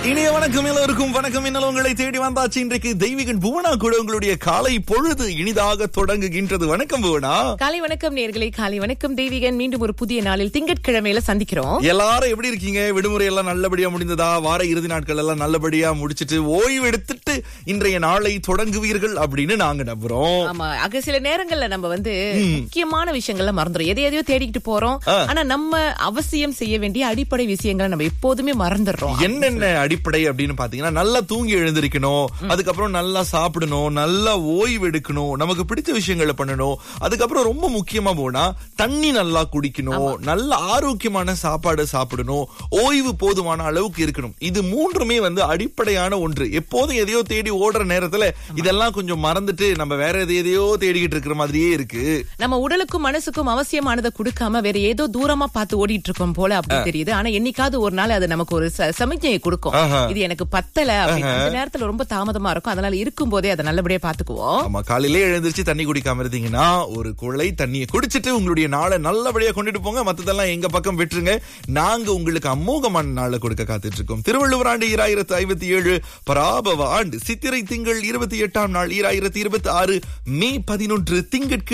இனிய வணக்கம் எல்லோருக்கும் வணக்கம் என்ன உங்களை தேடி வந்தாச்சு இன்றைக்கு தெய்வீகன் புவனா கூட உங்களுடைய காலை பொழுது இனிதாக தொடங்குகின்றது வணக்கம் புவனா காலை வணக்கம் நேர்களே காலை வணக்கம் தெய்வீகன் மீண்டும் ஒரு புதிய நாளில் திங்கட்கிழமையில சந்திக்கிறோம் எல்லாரும் எப்படி இருக்கீங்க விடுமுறை எல்லாம் நல்லபடியா முடிந்ததா வார இறுதி நாட்கள் எல்லாம் நல்லபடியா முடிச்சிட்டு ஓய்வு எடுத்துட்டு இன்றைய நாளை தொடங்குவீர்கள் அப்படின்னு நாங்க நம்புறோம் ஆமா ஆக சில நேரங்கள்ல நம்ம வந்து முக்கியமான விஷயங்கள்ல மறந்துடும் எதை எதையோ தேடிக்கிட்டு போறோம் ஆனா நம்ம அவசியம் செய்ய வேண்டிய அடிப்படை விஷயங்களை நம்ம எப்போதுமே மறந்துடுறோம் என்னென்ன அடிப்படை அப்படின்னு பாத்தீங்கன்னா நல்லா தூங்கி எழுந்திருக்கணும் அதுக்கப்புறம் நல்லா சாப்பிடணும் நல்லா ஓய்வு எடுக்கணும் நமக்கு பிடிச்ச விஷயங்களை பண்ணணும் அதுக்கப்புறம் ரொம்ப முக்கியமா போனா தண்ணி நல்லா குடிக்கணும் நல்ல ஆரோக்கியமான சாப்பாடு சாப்பிடணும் ஓய்வு போதுமான அளவுக்கு இருக்கணும் இது மூன்றுமே வந்து அடிப்படையான ஒன்று எப்போதும் எதையோ தேடி ஓடுற நேரத்துல இதெல்லாம் கொஞ்சம் மறந்துட்டு நம்ம வேற எதை எதையோ தேடிக்கிட்டு இருக்கிற மாதிரியே இருக்கு நம்ம உடலுக்கும் மனசுக்கும் அவசியமானதை கொடுக்காம வேற ஏதோ தூரமா பார்த்து ஓடிட்டு இருக்கோம் போல அப்படி தெரியுது ஆனா என்னைக்காவது ஒரு நாள் அது நமக்கு ஒரு ச- சமிக்ஞையை கொடுக்கும் ஆஹா. இது எனக்கு பத்தல அப்படின்னு அந்த நேரத்துல ரொம்ப தாமதமா இருக்கும் அதனால இருக்கும் போதே அதை நல்லபடியா பாத்துக்குவோம் ஆமா காலையிலே எழுந்திருச்சு தண்ணி குடிக்காம இருந்தீங்கன்னா ஒரு குழை தண்ணியை குடிச்சிட்டு உங்களுடைய நாளை நல்லபடியா கொண்டுட்டு போங்க மத்ததெல்லாம் எங்க பக்கம் விட்டுருங்க நாங்க உங்களுக்கு அமோகமான நாளை கொடுக்க காத்துட்டு இருக்கோம் திருவள்ளுவர் ஆண்டு ஈராயிரத்து ஐம்பத்தி ஏழு பராபவ ஆண்டு சித்திரை திங்கள் இருபத்தி எட்டாம் நாள் ஈராயிரத்தி இருபத்தி ஆறு மே பதினொன்று திங்கட்கிழமை